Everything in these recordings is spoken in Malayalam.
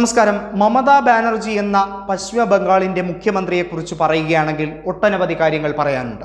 നമസ്കാരം മമതാ ബാനർജി എന്ന പശ്ചിമ ബംഗാളിൻ്റെ മുഖ്യമന്ത്രിയെക്കുറിച്ച് പറയുകയാണെങ്കിൽ ഒട്ടനവധി കാര്യങ്ങൾ പറയാനുണ്ട്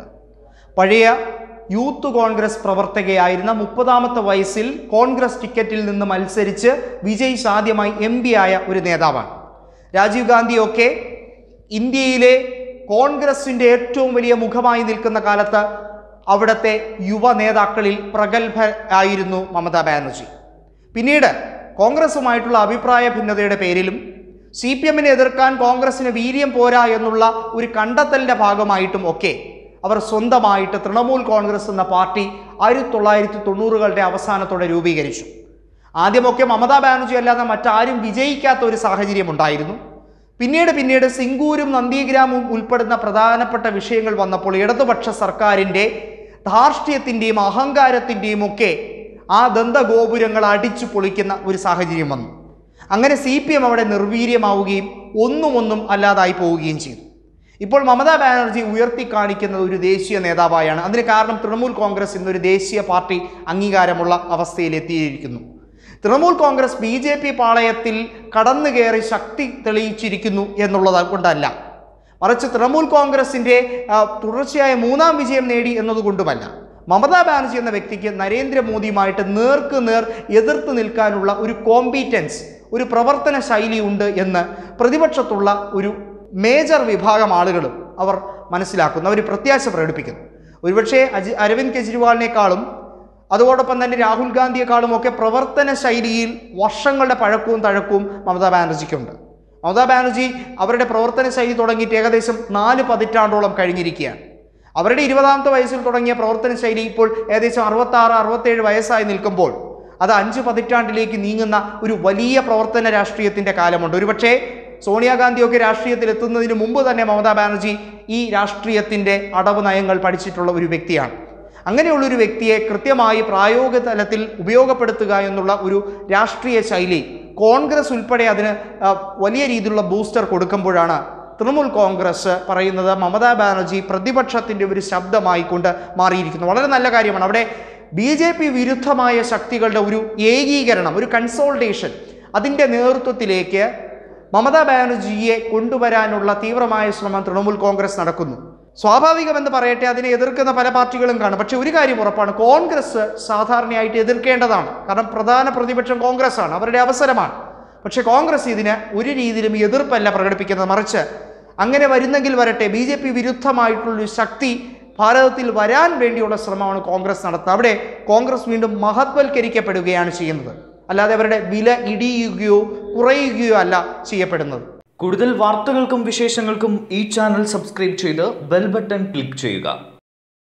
പഴയ യൂത്ത് കോൺഗ്രസ് പ്രവർത്തകയായിരുന്ന മുപ്പതാമത്തെ വയസ്സിൽ കോൺഗ്രസ് ടിക്കറ്റിൽ നിന്ന് മത്സരിച്ച് വിജയിച്ച് ആദ്യമായി എം പി ആയ ഒരു നേതാവാണ് രാജീവ് ഗാന്ധിയൊക്കെ ഇന്ത്യയിലെ കോൺഗ്രസിൻ്റെ ഏറ്റവും വലിയ മുഖമായി നിൽക്കുന്ന കാലത്ത് അവിടുത്തെ യുവ നേതാക്കളിൽ പ്രഗത്ഭ ആയിരുന്നു മമതാ ബാനർജി പിന്നീട് കോൺഗ്രസുമായിട്ടുള്ള അഭിപ്രായ ഭിന്നതയുടെ പേരിലും സി പി എമ്മിനെ എതിർക്കാൻ കോൺഗ്രസിന് വീര്യം പോരാ എന്നുള്ള ഒരു കണ്ടെത്തലിൻ്റെ ഭാഗമായിട്ടും ഒക്കെ അവർ സ്വന്തമായിട്ട് തൃണമൂൽ കോൺഗ്രസ് എന്ന പാർട്ടി ആയിരത്തി തൊള്ളായിരത്തി തൊണ്ണൂറുകളുടെ അവസാനത്തോടെ രൂപീകരിച്ചു ആദ്യമൊക്കെ മമതാ ബാനർജി അല്ലാതെ മറ്റാരും വിജയിക്കാത്ത ഒരു സാഹചര്യം ഉണ്ടായിരുന്നു പിന്നീട് പിന്നീട് സിംഗൂരും നന്ദിഗ്രാമും ഉൾപ്പെടുന്ന പ്രധാനപ്പെട്ട വിഷയങ്ങൾ വന്നപ്പോൾ ഇടതുപക്ഷ സർക്കാരിൻ്റെ ധാർഷ്ട്യത്തിൻ്റെയും അഹങ്കാരത്തിൻ്റെയും ഒക്കെ ആ ദന്തഗോപുരങ്ങൾ അടിച്ചു പൊളിക്കുന്ന ഒരു സാഹചര്യം വന്നു അങ്ങനെ സി പി എം അവിടെ നിർവീര്യമാവുകയും ഒന്നും ഒന്നും അല്ലാതായി പോവുകയും ചെയ്തു ഇപ്പോൾ മമതാ ബാനർജി ഉയർത്തി കാണിക്കുന്നത് ഒരു ദേശീയ നേതാവായാണ് അതിന് കാരണം തൃണമൂൽ കോൺഗ്രസ് ഇന്നൊരു ദേശീയ പാർട്ടി അംഗീകാരമുള്ള അവസ്ഥയിലെത്തിയിരിക്കുന്നു Trinamool Congress B J P പാളയത്തിൽ കടന്നു കയറി ശക്തി തെളിയിച്ചിരിക്കുന്നു എന്നുള്ളത് കൊണ്ടല്ല മറിച്ച് തൃണമൂൽ കോൺഗ്രസിൻ്റെ ആ, തുടർച്ചയായ മൂന്നാം വിജയം നേടി എന്നതുകൊണ്ടുമല്ല മമതാ ബാനർജി എന്ന വ്യക്തിക്ക് നരേന്ദ്രമോദിയുമായിട്ട് നേർക്ക് നേർ എതിർത്ത് നിൽക്കാനുള്ള ഒരു കോമ്പീറ്റൻസ് ഒരു പ്രവർത്തന ശൈലി ഉണ്ട് എന്ന് പ്രതിപക്ഷത്തുള്ള ഒരു മേജർ വിഭാഗം ആളുകളും അവർ മനസ്സിലാക്കുന്നു അവർ പ്രത്യാശ പ്രകടിപ്പിക്കുന്നു ഒരുപക്ഷെ അജി അരവിന്ദ് കെജ്രിവാളിനേക്കാളും അതോടൊപ്പം തന്നെ രാഹുൽ ഗാന്ധിയെക്കാളും ഒക്കെ പ്രവർത്തന ശൈലിയിൽ വർഷങ്ങളുടെ പഴക്കവും തഴക്കവും മമതാ ബാനർജിക്കുണ്ട് മമതാ ബാനർജി അവരുടെ പ്രവർത്തന ശൈലി തുടങ്ങിയിട്ട് ഏകദേശം നാല് പതിറ്റാണ്ടോളം കഴിഞ്ഞിരിക്കുകയാണ് അവരുടെ ഇരുപതാമത്തെ വയസ്സിൽ തുടങ്ങിയ പ്രവർത്തന ശൈലി ഇപ്പോൾ ഏകദേശം അറുപത്താറ് അറുപത്തേഴ് വയസ്സായി നിൽക്കുമ്പോൾ അത് അഞ്ച് പതിറ്റാണ്ടിലേക്ക് നീങ്ങുന്ന ഒരു വലിയ പ്രവർത്തന രാഷ്ട്രീയത്തിൻ്റെ കാലമുണ്ട് ഒരുപക്ഷേ സോണിയാഗാന്ധിയൊക്കെ രാഷ്ട്രീയത്തിൽ എത്തുന്നതിന് മുമ്പ് തന്നെ മമതാ ബാനർജി ഈ രാഷ്ട്രീയത്തിൻ്റെ അടവ് നയങ്ങൾ പഠിച്ചിട്ടുള്ള ഒരു വ്യക്തിയാണ് അങ്ങനെയുള്ള ഒരു വ്യക്തിയെ കൃത്യമായി പ്രായോഗിക തലത്തിൽ ഉപയോഗപ്പെടുത്തുക എന്നുള്ള ഒരു രാഷ്ട്രീയ ശൈലി കോൺഗ്രസ് ഉൾപ്പെടെ അതിന് ആ, വലിയ രീതിയിലുള്ള ബൂസ്റ്റർ കൊടുക്കുമ്പോഴാണ് തൃണമൂൽ കോൺഗ്രസ് പറയുന്നത് മമതാ ബാനർജി പ്രതിപക്ഷത്തിൻ്റെ ഒരു ശബ്ദമായി കൊണ്ട് മാറിയിരിക്കുന്നു വളരെ നല്ല കാര്യമാണ് അവിടെ ബി ജെ പി വിരുദ്ധമായ ശക്തികളുടെ ഒരു ഏകീകരണം ഒരു കൺസോൾട്ടേഷൻ അതിൻ്റെ നേതൃത്വത്തിലേക്ക് മമതാ ബാനർജിയെ കൊണ്ടുവരാനുള്ള തീവ്രമായ ശ്രമം തൃണമൂൽ കോൺഗ്രസ് നടക്കുന്നു സ്വാഭാവികമെന്ന് പറയട്ടെ അതിനെ എതിർക്കുന്ന പല പാർട്ടികളും കാണും പക്ഷെ ഒരു കാര്യം ഉറപ്പാണ് കോൺഗ്രസ് സാധാരണയായിട്ട് എതിർക്കേണ്ടതാണ് കാരണം പ്രധാന പ്രതിപക്ഷം കോൺഗ്രസ് ആണ് അവരുടെ അവസരമാണ് പക്ഷെ കോൺഗ്രസ് ഇതിന് ഒരു രീതിയിലും എതിർപ്പല്ല പ്രകടിപ്പിക്കുന്നത് മറിച്ച് അങ്ങനെ വരുന്നെങ്കിൽ വരട്ടെ ബി ജെ പി വിരുദ്ധമായിട്ടുള്ളൊരു ശക്തി ഭാരതത്തിൽ വരാൻ വേണ്ടിയുള്ള ശ്രമമാണ് കോൺഗ്രസ് നടത്തുന്നത് അവിടെ കോൺഗ്രസ് വീണ്ടും മഹത്വൽക്കരിക്കപ്പെടുകയാണ് ചെയ്യുന്നത് അല്ലാതെ അവരുടെ വില ഇടിയുകയോ കുറയുകയോ അല്ല ചെയ്യപ്പെടുന്നത് കൂടുതൽ വാർത്തകൾക്കും വിശേഷങ്ങൾക്കും ഈ ചാനൽ സബ്സ്ക്രൈബ് ചെയ്ത് ബെൽ ബട്ടൺ ക്ലിക്ക് ചെയ്യുക